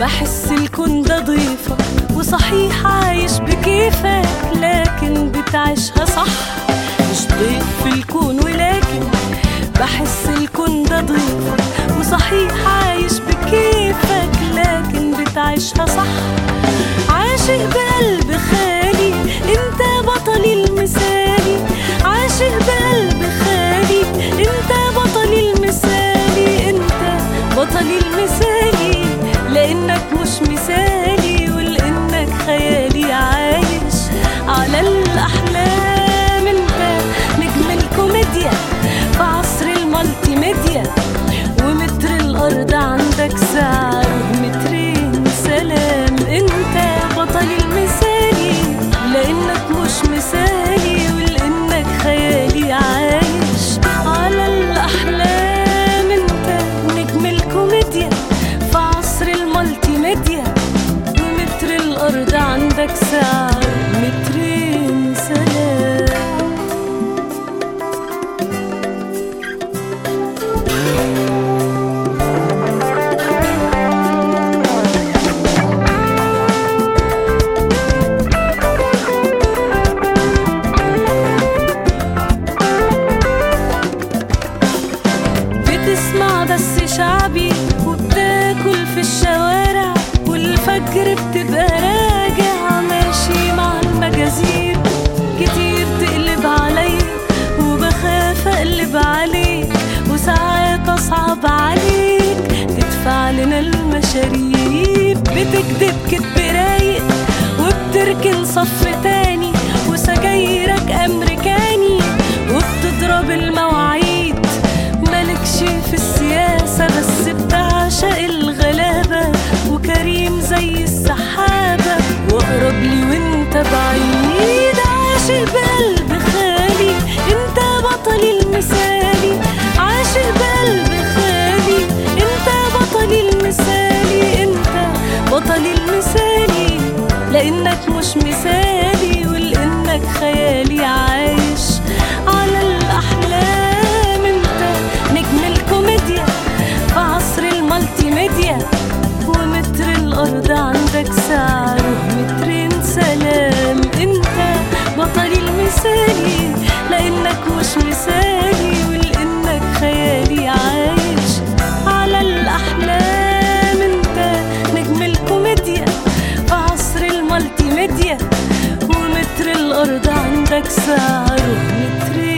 بحس الكون ده ضيفك وصحيح عايش بكيفك لكن بتعيشها صح مش ضيف في الكون ولكن بحس الكون ده ضيفك وصحيح عايش بكيفك لكن بتعيشها صح عاشق بقلب خالي انت بطلي المثالي عاشق بقلب خالي انت بطلي المثالي انت بطلي المثالي لانك مش مثالي ولانك خيالي عايش على الاحلام انت نجم الكوميديا في عصر المالتي ميديا ومتر الارض عندك سعره مترين سلام انت بطلي المثالي لانك مش مثالي ولانك خيالي عايش على الاحلام انت نجم الكوميديا في عصر المالتي ميديا ومتر الارض عندك سعر مترين سلام بتسمع بس شعبي وبتاكل في الشوارع والفجر بتبقى راجع ماشي مع المجازير كتير تقلب عليا وبخاف اقلب عليك وساعات اصعب عليك تدفع لنا المشاريب بتكذب كدب رايق وبتركن صف تاني وسجايرك امريكاني وبتضرب المواعيد مالكش في السياسة بس بتعشق الغلابة وكريم زي السحابة واقرب لي وانت بعيد عاشق بقلب خالي انت بطلي المثالي عاشق بقلب خالي انت بطلي المثالي انت بطلي المثالي لانك مش مثالي ولانك خيالي عايش على الاحلام انت نجم الكوميديا في عصر المالتي ميديا ومتر الارض عندك سعره مترين سلام انت بطلي المثالي لانك مش مثالي ولانك خيالي عايش على الاحلام انت نجم الكوميديا في عصر المالتي ميديا ومتر الارض عندك سعره مترين